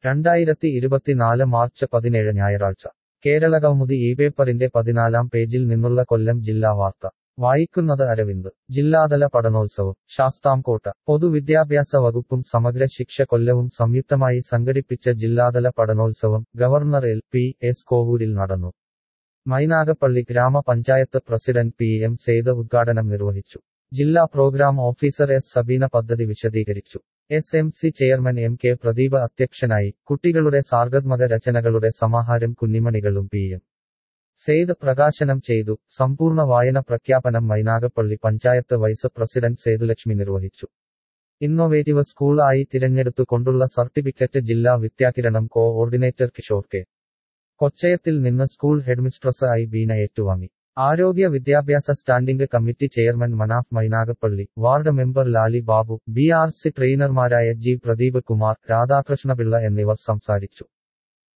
രണ്ടായിരത്തി ഇരുപത്തിനാല് മാർച്ച് പതിനേഴ് ഞായറാഴ്ച കേരളകൗമുദി ഈ പേപ്പറിന്റെ പതിനാലാം പേജിൽ നിന്നുള്ള കൊല്ലം ജില്ലാ വാർത്ത വായിക്കുന്നത് അരവിന്ദ് ജില്ലാതല പഠനോത്സവം ശാസ്താംകോട്ട പൊതുവിദ്യാഭ്യാസ വകുപ്പും സമഗ്ര ശിക്ഷ കൊല്ലവും സംയുക്തമായി സംഘടിപ്പിച്ച ജില്ലാതല പഠനോത്സവം ഗവർണർ എൽ പി എസ് കോവൂരിൽ നടന്നു മൈനാഗപ്പള്ളി ഗ്രാമപഞ്ചായത്ത് പ്രസിഡന്റ് പി എം സെയ്ത് ഉദ്ഘാടനം നിർവഹിച്ചു ജില്ലാ പ്രോഗ്രാം ഓഫീസർ എസ് സബീന പദ്ധതി വിശദീകരിച്ചു S M C chairman M K Pradeep അധ്യക്ഷനായി കുട്ടികളുടെ സാർഗത്മക രചനകളുടെ സമാഹാരം കുഞ്ഞിമണികളും പി എം സെയ്ത് പ്രകാശനം ചെയ്തു സമ്പൂർണ്ണ വായന പ്രഖ്യാപനം മൈനാഗപ്പള്ളി പഞ്ചായത്ത് വൈസ് പ്രസിഡന്റ് സേതുലക്ഷ്മി നിർവഹിച്ചു ഇന്നോവേറ്റീവ് സ്കൂൾ ആയി തിരഞ്ഞെടുത്തുകൊണ്ടുള്ള സർട്ടിഫിക്കറ്റ് ജില്ലാ Vidyakiranam coordinator Kishore K കൊച്ചയത്തിൽ നിന്ന് സ്കൂൾ ഹെഡ്മിസ്ട്രസ് ആയി ബീന ഏറ്റുവാങ്ങി ആരോഗ്യ വിദ്യാഭ്യാസ standing committee chairman Manaf Mynagappally ward member Lali Babu B R C ട്രെയിനർമാരായ ജി പ്രദീപ് കുമാർ രാധാകൃഷ്ണപിള്ള എന്നിവർ സംസാരിച്ചു